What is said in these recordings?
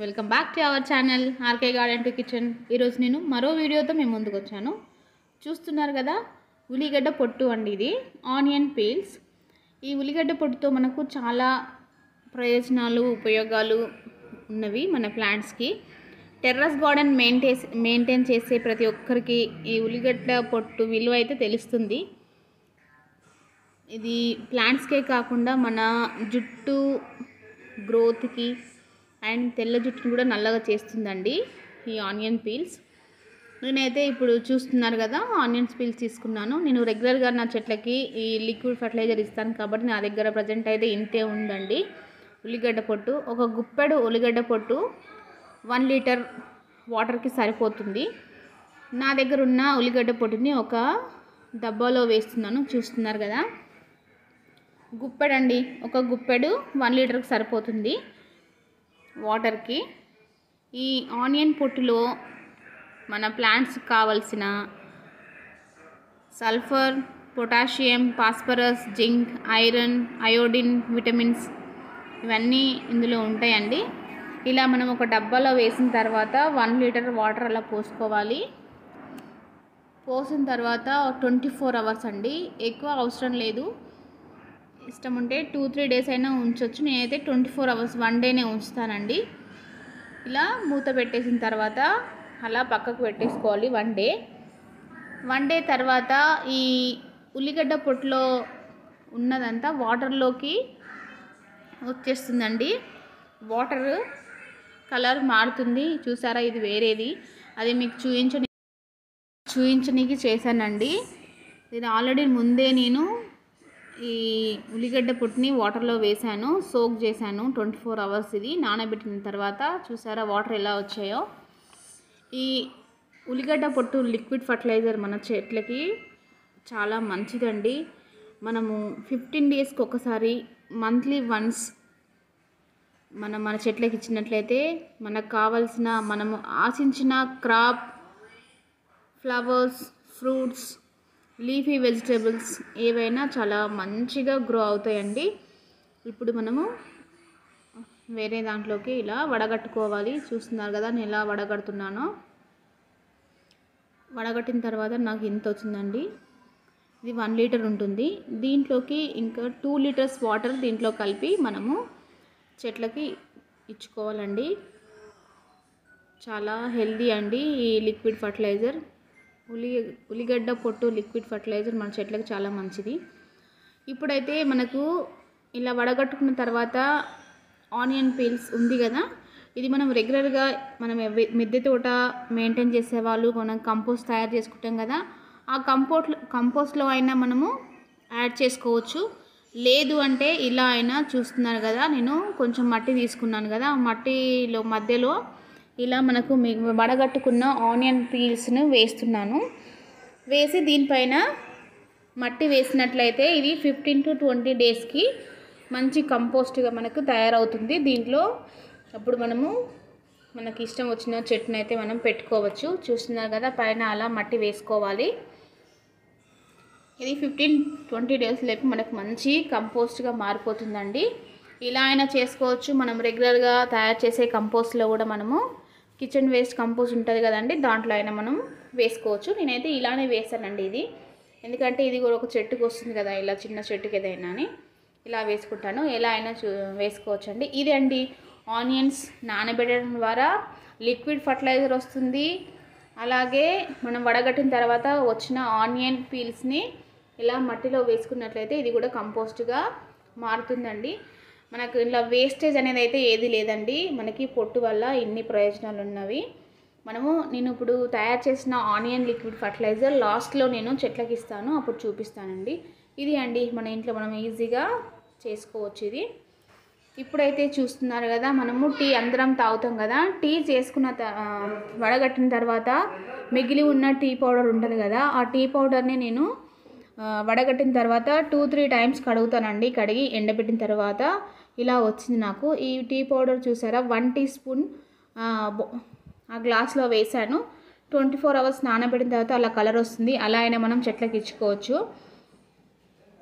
welcome back to our channel R K garden to kitchen ఈరోజు నేను మరో వీడియోతో మేము ముందుకు వచ్చాను చూస్తున్నారు కదా ఉల్లిగడ్డ పొట్టు అండి ఇది ఆనియన్ పీల్స్ ఈ ఉల్లిగడ్డ పొట్టుతో మనకు చాలా ప్రయోజనాలు ఉపయోగాలు ఉన్నవి మన ప్లాంట్స్కి టెర్రస్ గార్డెన్ మెయింటైన్ మెయింటైన్ చేసే ప్రతి ఒక్కరికి ఈ ఉల్లిగడ్డ పొట్టు విలువ అయితే తెలుస్తుంది ఇది ప్లాంట్స్కే కాకుండా మన జుట్టు గ్రోత్కి అండ్ తెల్ల జుట్టును కూడా నల్లగా చేస్తుందండి ఈ ఆనియన్ పీల్స్ నేనైతే ఇప్పుడు చూస్తున్నారు కదా ఆనియన్స్ పీల్స్ తీసుకున్నాను నేను రెగ్యులర్గా నా చెట్లకి ఈ లిక్విడ్ ఫర్టిలైజర్ ఇస్తాను కాబట్టి నా దగ్గర ప్రజెంట్ అయితే ఇంతే ఉందండి ఉల్లిగడ్డ పొట్టు ఒక గుప్పెడు ఉల్లిగడ్డ పొట్టు వన్ లీటర్ వాటర్కి సరిపోతుంది నా దగ్గర ఉన్న ఉల్లిగడ్డ పొట్టుని ఒక డబ్బాలో వేస్తున్నాను చూస్తున్నారు కదా గుప్పెడండి ఒక గుప్పెడు వన్ లీటర్కి సరిపోతుంది వాటర్కి ఈ ఆనియన్ పొట్టులో మన ప్లాంట్స్కి కావలసిన sulphur potassium phosphorus zinc iron iodine vitamins ఇవన్నీ ఇందులో ఉంటాయండి ఇలా మనం ఒక డబ్బాలో వేసిన తర్వాత వన్ లీటర్ వాటర్ అలా పోసుకోవాలి పోసిన తర్వాత ట్వంటీ ఫోర్ అవర్స్ అండి ఎక్కువ అవసరం లేదు ఇష్టం ఉంటే టూ త్రీ డేస్ అయినా ఉంచవచ్చు నేనైతే ట్వంటీ ఫోర్ అవర్స్ వన్ డేనే ఉంచుతానండి ఇలా మూత పెట్టేసిన తర్వాత అలా పక్కకు పెట్టేసుకోవాలి వన్ డే వన్ డే తర్వాత ఈ ఉల్లిగడ్డ పొట్టులో ఉన్నదంతా వాటర్లోకి వచ్చేస్తుందండి వాటర్ కలర్ మారుతుంది చూసారా ఇది వేరేది అది మీకు చూపించని చూపించనీకి చేశానండి ఇది ఆల్రెడీ ముందే నేను ఈ ఉల్లిగడ్డ పుట్టిని వాటర్లో వేశాను సోక్ చేశాను ట్వంటీ ఫోర్ అవర్స్ ఇది నానబెట్టిన తర్వాత చూసారా వాటర్ ఎలా వచ్చాయో ఈ ఉల్లిగడ్డ పొట్టు లిక్విడ్ ఫర్టిలైజర్ మన చెట్లకి చాలా మంచిదండి మనము ఫిఫ్టీన్ డేస్కి ఒకసారి మంత్లీ వన్స్ మనం మన చెట్లకి ఇచ్చినట్లయితే మనకు కావలసిన మనము ఆశించిన crop flowers fruits leafy vegetables ఏవైనా చాలా మంచిగా గ్రో అవుతాయండి ఇప్పుడు మనము వేరే దాంట్లోకి ఇలా వడగట్టుకోవాలి చూస్తున్నారు కదా నేను ఎలా వడగడుతున్నానో వడగట్టిన తర్వాత నాకు ఇంత వచ్చిందండి ఇది వన్ లీటర్ ఉంటుంది దీంట్లోకి ఇంకా టూ లీటర్స్ వాటర్ దీంట్లో కలిపి మనము చెట్లకి ఇచ్చుకోవాలండి చాలా హెల్దీ అండి ఈ లిక్విడ్ ఫర్టిలైజర్ ఉల్లి ఉల్లిగడ్డ పొట్టు లిక్విడ్ ఫర్టిలైజర్ మన చెట్లకు చాలా మంచిది ఇప్పుడైతే మనకు ఇలా వడగట్టుకున్న తర్వాత ఆనియన్ పీల్స్ ఉంది కదా ఇది మనం రెగ్యులర్గా మనం ఎవ్వి- మిద్దె తోట మెయింటైన్ చేసేవాళ్ళు మనం కంపోస్ట్ తయారు చేసుకుంటాం కదా ఆ కంపోస్ట్ కంపోస్ట్లో అయినా మనము యాడ్ చేసుకోవచ్చు లేదు అంటే ఇలా అయినా చూస్తున్నారు కదా నేను కొంచెం మట్టి తీసుకున్నాను కదా ఆ మట్టిలో మధ్యలో ఇలా మనకు మీ వడగట్టుకున్న ఆనియన్ పీల్స్ను వేస్తున్నాను వేసి దీనిపైన మట్టి వేసినట్లయితే ఇది ఫిఫ్టీన్ టు ట్వంటీ డేస్కి మంచి కంపోస్ట్గా మనకు తయారవుతుంది దీంట్లో అప్పుడు మనము మనకి ఇష్టం వచ్చిన చెట్టును అయితే మనం పెట్టుకోవచ్చు చూస్తున్నారు కదా పైన అలా మట్టి వేసుకోవాలి ఇది ఫిఫ్టీన్ ట్వంటీ డేస్ లేపు మనకు మంచి కంపోస్ట్గా మారిపోతుందండి ఇలా అయినా చేసుకోవచ్చు మనం రెగ్యులర్గా తయారు చేసే కంపోస్ట్లో కూడా మనము కిచెన్ వేస్ట్ కంపోస్ట్ ఉంటుంది కదండి దాంట్లో అయినా మనం వేసుకోవచ్చు నేనైతే ఇలానే వేసానండి ఇది ఎందుకంటే ఇది కూడా ఒక చెట్టుకు వస్తుంది కదా ఇలా చిన్న చెట్టుకి ఏదైనా అని ఇలా వేసుకుంటాను ఎలా అయినా చూ వేసుకోవచ్చు అండి ఇది అండి ఆనియన్స్ నానబెట్టడం ద్వారా లిక్విడ్ ఫర్టిలైజర్ వస్తుంది అలాగే మనం వడగట్టిన తర్వాత వచ్చిన ఆనియన్ పీల్స్ని ఇలా మట్టిలో వేసుకున్నట్లయితే ఇది కూడా కంపోస్ట్గా మారుతుందండి మనకు ఇలా వేస్టేజ్ అనేది అయితే ఏది లేదండి మనకి పొట్టు వల్ల ఇన్ని ప్రయోజనాలు ఉన్నవి మనము నేను ఇప్పుడు తయారు చేసిన ఆనియన్ లిక్విడ్ ఫర్టిలైజర్ లాస్ట్లో నేను చెట్లకి ఇస్తాను అప్పుడు చూపిస్తానండి ఇది అండి మన ఇంట్లో మనం ఈజీగా చేసుకోవచ్చు ఇది ఇప్పుడైతే చూస్తున్నారు కదా మనము టీ అందరం తాగుతాం కదా టీ చేసుకున్న త- ఆ, వడగట్టిన తర్వాత మిగిలి ఉన్న టీ పౌడర్ ఉంటుంది కదా ఆ టీ పౌడర్ని నేను ఆ, వడగట్టిన తర్వాత టూ త్రీ టైమ్స్ కడుగుతానండి కడిగి ఎండబెట్టిన తర్వాత ఇలా వచ్చింది నాకు ఈ టీ పౌడర్ చూసారా వన్ టీ స్పూన్ ఆ, బొ- ఆ గ్లాస్లో వేసాను ట్వంటీ ఫోర్ అవర్స్ నానబెట్టిన తర్వాత అలా కలర్ వస్తుంది అలా అయినా మనం చెట్లకి ఇచ్చుకోవచ్చు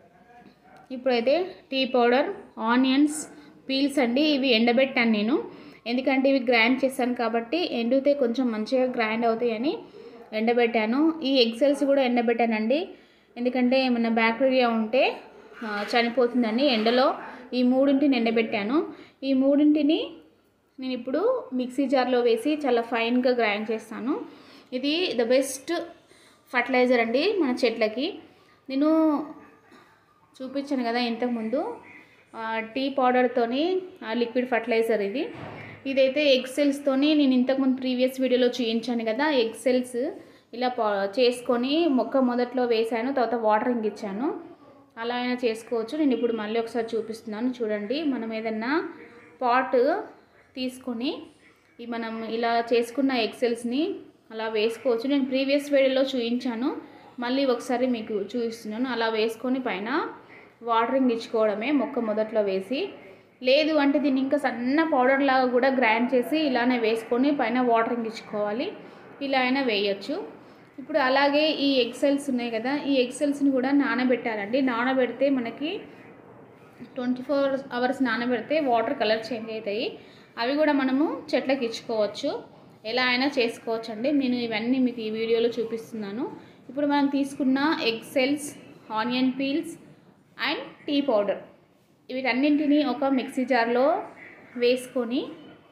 ఇప్పుడైతే టీ పౌడర్ ఆనియన్స్ పీల్స్ అండి ఇవి ఎండబెట్టాను నేను ఎందుకంటే ఇవి గ్రైండ్ చేశాను కాబట్టి ఎండితే కొంచెం మంచిగా గ్రైండ్ అవుతాయని ఎండబెట్టాను ఈ ఎగ్సెల్స్ కూడా ఎండబెట్టానండి ఎందుకంటే ఏమైనా బ్యాక్టీరియా ఉంటే ఆ, చనిపోతుందని ఎండలో ఈ మూడింటిని ఎండబెట్టాను ఈ మూడింటిని నేను ఇప్పుడు మిక్సీ జార్లో వేసి చాలా ఫైన్గా గ్రైండ్ చేస్తాను ఇది ద బెస్ట్ ఫర్టిలైజర్ అండి మన చెట్లకి నేను చూపించాను కదా ఇంతకుముందు ఆ, టీ పౌడర్తోని ఆ, లిక్విడ్ ఫర్టిలైజర్ ఇది ఇదైతే ఎగ్ సెల్స్తోని నేను ఇంతకుముందు ప్రీవియస్ వీడియోలో చూపించాను కదా ఎగ్ సెల్స్ ఇలా పా చేసుకొని మొక్క మొదట్లో వేసాను తర్వాత వాటరింగ్ ఇచ్చాను అలా అయినా చేసుకోవచ్చు నేను ఇప్పుడు మళ్ళీ ఒకసారి చూపిస్తున్నాను చూడండి మనం ఏదన్నా పాట్ తీసుకొని ఈ మనం ఇలా చేసుకున్న ఎక్సెల్స్ని అలా వేసుకోవచ్చు నేను ప్రీవియస్ వీడియోలో చూపించాను మళ్ళీ ఒకసారి మీకు చూపిస్తున్నాను అలా వేసుకొని పైన వాటరింగ్ ఇచ్చుకోవడమే మొక్క మొదట్లో వేసి లేదు అంటే దీన్ని ఇంకా సన్న పౌడర్ లాగా కూడా గ్రైండ్ చేసి ఇలానే వేసుకొని పైన వాటరింగ్ ఇచ్చుకోవాలి ఇలా అయినా వేయచ్చు ఇప్పుడు అలాగే ఈ ఎగ్సెల్స్ ఉన్నాయి కదా ఈ ఎగ్సెల్స్ని కూడా నానబెట్టాలండి నానబెడితే మనకి ట్వంటీ ఫోర్ అవర్స్ నానబెడితే వాటర్ కలర్ చేంజ్ అవుతాయి అవి కూడా మనము చెట్లకి ఇచ్చుకోవచ్చు ఎలా అయినా చేసుకోవచ్చు అండి నేను ఇవన్నీ మీకు ఈ వీడియోలో చూపిస్తున్నాను ఇప్పుడు మనం తీసుకున్న egg shells onion peels and tea powder వీటన్నింటినీ ఒక మిక్సీ జార్లో వేసుకొని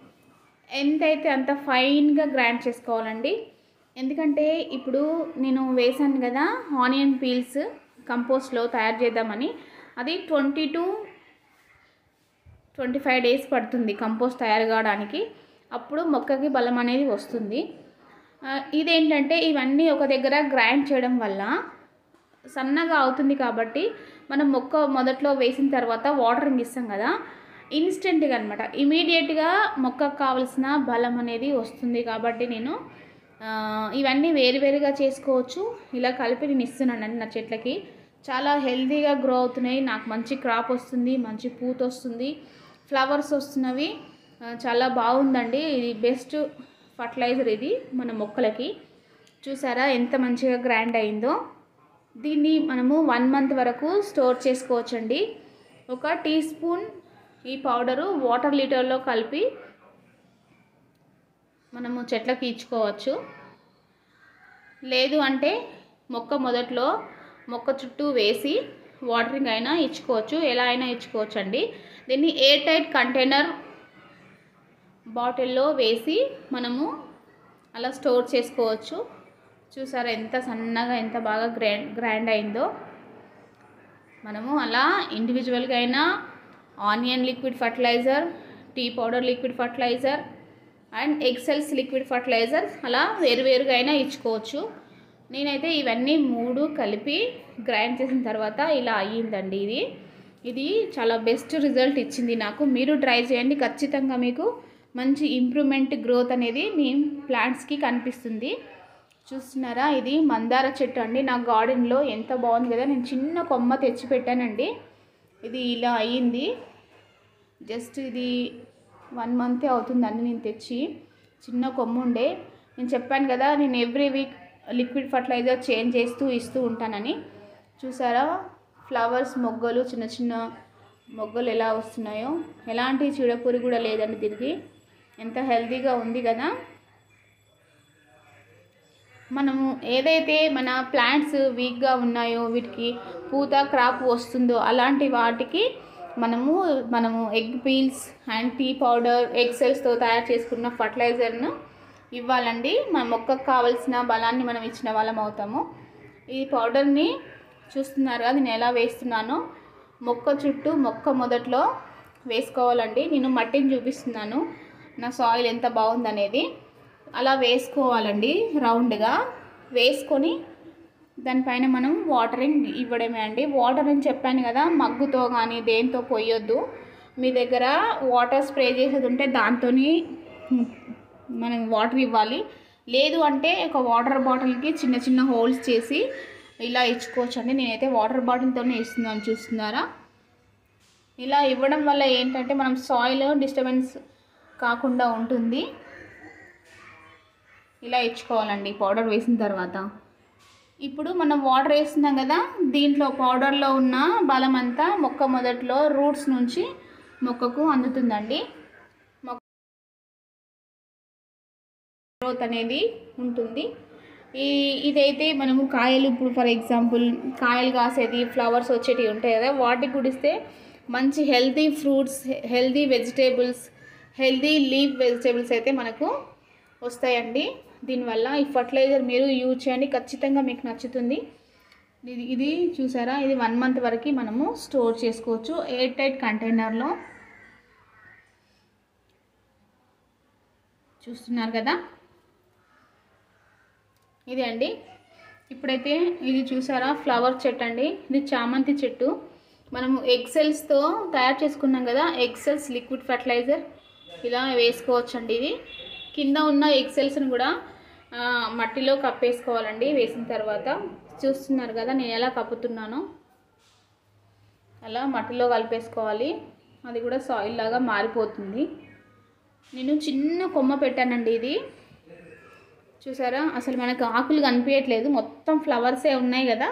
ఎంతైతే అంత ఫైన్గా గ్రైండ్ చేసుకోవాలండి ఎందుకంటే ఇప్పుడు నేను వేసాను కదా ఆనియన్ పీల్స్ కంపోస్ట్లో తయారు చేద్దామని అది twenty two twenty five days పడుతుంది కంపోస్ట్ తయారు కావడానికి అప్పుడు మొక్కకి బలం అనేది వస్తుంది ఆ, ఇదేంటంటే ఇవన్నీ ఒక దగ్గర గ్రైండ్ చేయడం వల్ల సన్నగా అవుతుంది కాబట్టి మనం మొక్క మొదట్లో వేసిన తర్వాత వాటరింగ్ ఇస్తాం కదా ఇన్స్టెంట్గా అనమాట ఇమీడియట్గా మొక్కకు కావలసిన బలం అనేది వస్తుంది కాబట్టి నేను ఆ, ఇవన్నీ వేరువేరుగా చేసుకోవచ్చు ఇలా కలిపి నేను ఇస్తున్నానండి నా చెట్లకి చాలా హెల్తీగా గ్రో అవుతున్నాయి నాకు మంచి క్రాప్ వస్తుంది మంచి పూత వస్తుంది ఫ్లవర్స్ వస్తున్నవి ఆ, చాలా బాగుందండి ఇది బెస్ట్ ఫర్టిలైజర్ ఇది మన మొక్కలకి చూసారా ఎంత మంచిగా గ్రైండ్ అయిందో దీన్ని మనము వన్ మంత్ వరకు స్టోర్ చేసుకోవచ్చండి ఒక టీ స్పూన్ ఈ పౌడరు వాటర్ లీటర్లో కలిపి మనము చెట్లకి ఇచ్చుకోవచ్చు లేదు అంటే మొక్క మొదట్లో మొక్క చుట్టూ వేసి వాటరింగ్ అయినా ఇచ్చుకోవచ్చు ఎలా అయినా ఇచ్చుకోవచ్చు అండి దీన్ని ఎయిర్ టైట్ కంటైనర్ బాటిల్లో వేసి మనము అలా స్టోర్ చేసుకోవచ్చు చూసారా ఎంత సన్నగా ఎంత బాగా గ్రైండ్ గ్రైండ్ అయిందో మనము అలా ఇండివిజువల్గా అయినా onion liquid fertiliser tea powder liquid fertiliser and eggshells liquid fertiliser అలా వేరువేరుగా అయినా ఇచ్చుకోవచ్చు నేనైతే ఇవన్నీ మూడు కలిపి గ్రైండ్ చేసిన తర్వాత ఇలా అయ్యిందండి ఇది ఇది చాలా బెస్ట్ రిజల్ట్ ఇచ్చింది నాకు మీరు ట్రై చేయండి ఖచ్చితంగా మీకు మంచి ఇంప్రూవ్మెంట్ గ్రోత్ అనేది మీ ప్లాంట్స్కి కనిపిస్తుంది చూస్తున్నారా ఇది మందార చెట్టు అండి నా గార్డెన్లో ఎంత బాగుంది కదా నేను చిన్న కొమ్మ తెచ్చి పెట్టానండి ఇది ఇలా అయ్యింది జస్ట్ ఇది వన్ మంతే అవుతుందండి నేను తెచ్చి చిన్న కొమ్మ ఉండే నేను చెప్పాను కదా నేను every week liquid fertiliser change చేస్తూ ఇస్తూ ఉంటానని చూసారా ఫ్లవర్స్ మొగ్గలు చిన్న చిన్న మొగ్గలు ఎలా వస్తున్నాయో ఎలాంటి చీడపురి కూడా లేదండి దీనికి ఎంత హెల్తీగా ఉంది కదా మనము ఏదైతే మన ప్లాంట్స్ వీక్గా ఉన్నాయో వీటికి పూత క్రాప్ వస్తుందో అలాంటి వాటికి మనము మనము egg peels and tea powder egg సెల్స్తో తయారు చేసుకున్న ఫర్టిలైజర్ను ఇవ్వాలండి మన మొక్కకు కావలసిన బలాన్ని మనం ఇచ్చిన వాళ్ళం అవుతాము ఈ పౌడర్ని చూస్తున్నారు కదా నేను ఎలా వేస్తున్నానో మొక్క చుట్టూ మొక్క మొదట్లో వేసుకోవాలండి నేను మట్టిని చూపిస్తున్నాను నా సాయిల్ ఎంత బాగుందనేది అలా వేసుకోవాలండి రౌండ్గా వేసుకొని దానిపైన మనం వాటరింగ్ ఇవ్వడమే అండి వాటర్ అని చెప్పాను కదా మగ్గుతో కానీ దేంతో పోయొద్దు మీ దగ్గర వాటర్ స్ప్రే చేసేది ఉంటే దాంతో మనం వాటర్ ఇవ్వాలి లేదు అంటే ఒక వాటర్ బాటిల్కి చిన్న చిన్న హోల్స్ చేసి ఇలా ఇచ్చుకోవచ్చు అండి నేనైతే వాటర్ బాటిల్తోనే ఇస్తున్నాను చూస్తున్నారా ఇలా ఇవ్వడం వల్ల ఏంటంటే మనం సాయిల్ డిస్టర్బెన్స్ కాకుండా ఉంటుంది ఇలా ఇచ్చుకోవాలండి పౌడర్ వేసిన తర్వాత ఇప్పుడు మనం వాటర్ వేస్తున్నాం కదా దీంట్లో పౌడర్లో ఉన్న బలం అంతా మొక్క మొదట్లో రూట్స్ నుంచి మొక్కకు అందుతుందండి గ్రోత్ అనేది ఉంటుంది ఈ ఇదైతే మనము కాయలు ఇప్పుడు ఫర్ ఎగ్జాంపుల్ కాయలు కాసేది ఫ్లవర్స్ వచ్చేటివి ఉంటాయి కదా వాటికి కుడిస్తే మంచి healthy fruits healthy vegetables healthy leaf vegetables అయితే మనకు వస్తాయండి దీనివల్ల ఈ ఫర్టిలైజర్ మీరు యూజ్ చేయండి ఖచ్చితంగా మీకు నచ్చుతుంది ఇది ఇది చూసారా ఇది వన్ మంత్ వరకు మనము స్టోర్ చేసుకోవచ్చు ఎయిర్ టైట్ కంటైనర్లో చూస్తున్నారు కదా ఇది అండి ఇప్పుడైతే ఇది చూసారా ఫ్లవర్ చెట్టు అండి ఇది చామంతి చెట్టు మనము ఎగ్సెల్స్తో తయారు చేసుకున్నాం కదా ఎగ్సెల్స్ లిక్విడ్ ఫర్టిలైజర్ ఇలా వేసుకోవచ్చు అండి ఇది కింద ఉన్న ఎగ్సెల్స్ని కూడా ఆ, మట్టిలో కప్పేసుకోవాలండి వేసిన తర్వాత చూస్తున్నారు కదా నేను ఎలా కప్పుతున్నానో అలా మట్టిలో కలిపేసుకోవాలి అది కూడా సాయిల్ లాగా మారిపోతుంది నేను చిన్న కొమ్మ పెట్టానండి ఇది చూసారా అసలు మనకు ఆకులు కనిపించట్లేదు మొత్తం ఫ్లవర్సే ఉన్నాయి కదా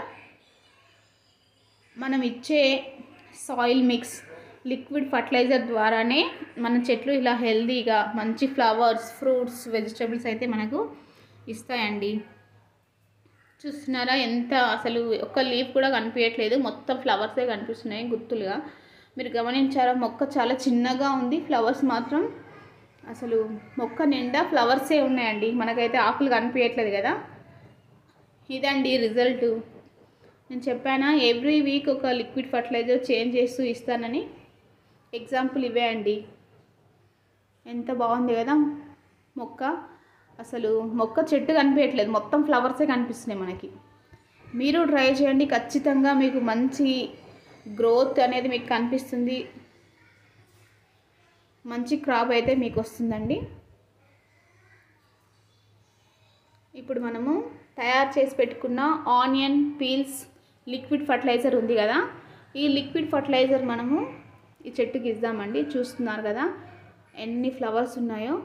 మనం ఇచ్చే సాయిల్ మిక్స్ లిక్విడ్ ఫర్టిలైజర్ ద్వారానే మన చెట్లు ఇలా హెల్తీగా మంచి ఫ్లవర్స్ ఫ్రూట్స్ వెజిటబుల్స్ అయితే మనకు ఇస్తాయండి చూస్తున్నారా ఎంత అసలు ఒక్క లీఫ్ కూడా కనిపించట్లేదు మొత్తం ఫ్లవర్సే కనిపిస్తున్నాయి గుర్తులుగా మీరు గమనించారా మొక్క చాలా చిన్నగా ఉంది ఫ్లవర్స్ మాత్రం అసలు మొక్క నిండా ఫ్లవర్సే ఉన్నాయండి మనకైతే ఆకులు కనిపించట్లేదు కదా ఇదండి రిజల్ట్ నేను చెప్పానా ఎవ్రీ వీక్ ఒక లిక్విడ్ ఫర్టిలైజర్ చేంజ్ చేస్తూ ఇస్తానని ఎగ్జాంపుల్ ఇవే అండి ఎంత బాగుంది కదా మొక్క అసలు మొక్క చెట్టు కనిపించట్లేదు మొత్తం ఫ్లవర్సే కనిపిస్తున్నాయి మనకి మీరు ట్రై చేయండి ఖచ్చితంగా మీకు మంచి గ్రోత్ అనేది మీకు కనిపిస్తుంది మంచి క్రాప్ అయితే మీకు వస్తుందండి ఇప్పుడు మనము తయారు చేసి పెట్టుకున్న ఆనియన్ పీల్స్ లిక్విడ్ ఫర్టిలైజర్ ఉంది కదా ఈ లిక్విడ్ ఫర్టిలైజర్ మనము ఈ చెట్టుకి ఇద్దామండి చూస్తున్నారు కదా ఎన్ని ఫ్లవర్స్ ఉన్నాయో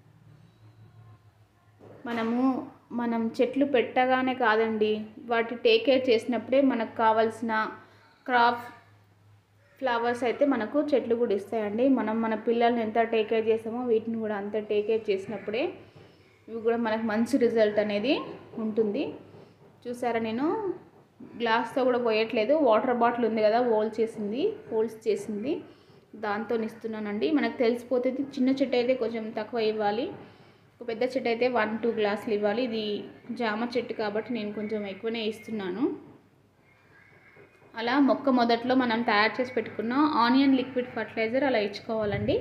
మనము మనం చెట్లు పెట్టగానే కాదండి వాటి టేక్ కేర్ చేసినప్పుడే మనకు కావాల్సిన క్రాప్ ఫ్లవర్స్ అయితే మనకు చెట్లు కూడా ఇస్తాయండి మనం మన పిల్లల్ని ఎంత టేక్ కేర్ చేసామో వీటిని కూడా అంత టేక్ కేర్ చేసినప్పుడే ఇవి కూడా మనకు మంచి రిజల్ట్ అనేది ఉంటుంది చూసారా నేను గ్లాస్తో కూడా పోయట్లేదు వాటర్ బాటిల్ ఉంది కదా హోల్ చేసింది హోల్స్ చేసింది దాంతో ఇస్తున్నానండి మనకు తెలిసిపోతే చిన్న చెట్టు అయితే కొంచెం తక్కువ ఇవ్వాలి ఒక పెద్ద చెట్టు అయితే వన్ టూ గ్లాసులు ఇవ్వాలి ఇది జామ చెట్టు కాబట్టి నేను కొంచెం ఎక్కువనే ఇస్తున్నాను అలా మొక్క మొదట్లో మనం తయారు చేసి పెట్టుకున్న ఆనియన్ లిక్విడ్ ఫర్టిలైజర్ అలా ఇచ్చుకోవాలండి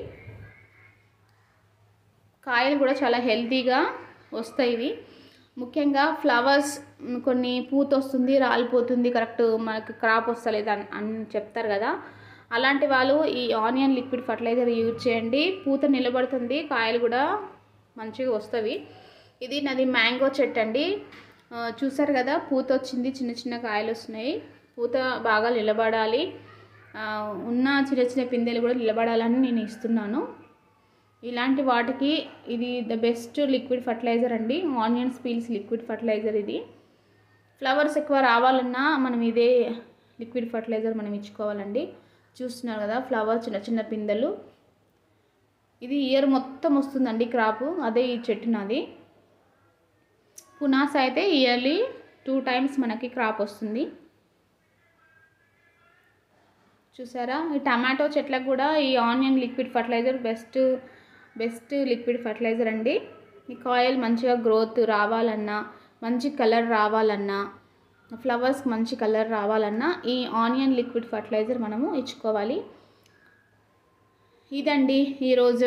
కాయలు కూడా చాలా హెల్తీగా వస్తాయి ఇవి ముఖ్యంగా ఫ్లవర్స్ మ్, కొన్ని పూత వస్తుంది రాలిపోతుంది కరెక్ట్ మనకు క్రాప్ వస్తలేదు అని అని చెప్తారు కదా అలాంటి వాళ్ళు ఈ ఆనియన్ లిక్విడ్ ఫర్టిలైజర్ యూజ్ చేయండి పూత నిలబడుతుంది కాయలు కూడా మంచిగా వస్తవి ఇది నాది మ్యాంగో చెట్టు అండి ఆ, చూసారు కదా పూత వచ్చింది చిన్న చిన్న కాయలు వస్తున్నాయి పూత బాగా నిలబడాలి ఆ, ఉన్న చిన్న చిన్న పిందెలు కూడా నిలబడాలని నేను ఇస్తున్నాను ఇలాంటి వాటికి ఇది ద బెస్ట్ లిక్విడ్ ఫర్టిలైజర్ అండి ఆనియన్స్ పీల్స్ లిక్విడ్ ఫర్టిలైజర్ ఇది ఫ్లవర్స్ ఎక్కువ రావాలన్నా మనం ఇదే లిక్విడ్ ఫర్టిలైజర్ మనం ఇచ్చుకోవాలండి చూస్తున్నారు కదా ఫ్లవర్ చిన్న చిన్న పిందెలు ఇది ఇయర్ మొత్తం వస్తుందండి క్రాప్ అదే ఈ చెట్టు నాది పునాస అయితే ఇయర్లీ టూ టైమ్స్ మనకి క్రాప్ వస్తుంది చూసారా ఈ టమాటో చెట్లకు కూడా ఈ onion liquid fertiliser best best liquid fertiliser అండి ఈ కాయలు మంచిగా గ్రోత్ రావాలన్నా మంచి కలర్ రావాలన్నా ఫ్లవర్స్ మంచి కలర్ రావాలన్నా ఈ ఆనియన్ లిక్విడ్ ఫర్టిలైజర్ మనము ఇచ్చుకోవాలి ఇదండి ఈరోజు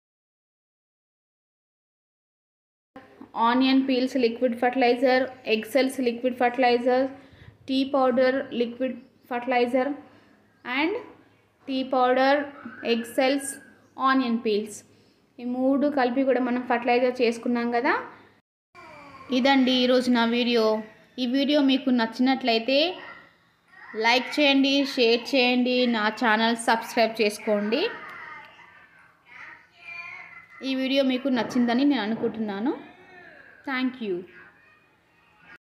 onion peels liquid fertiliser eggshells liquid fertiliser tea powder liquid fertiliser and tea powder eggshells onion peels ఈ మూడు కలిపి కూడా మనం ఫర్టిలైజర్ చేసుకున్నాం కదా ఇదండి ఈరోజు నా వీడియో ఈ వీడియో మీకు నచ్చినట్లయితే లైక్ చేయండి షేర్ చేయండి నా ఛానల్ సబ్స్క్రైబ్ చేసుకోండి ఈ వీడియో మీకు నచ్చిందని నేను అనుకుంటున్నాను థ్యాంక్ యూ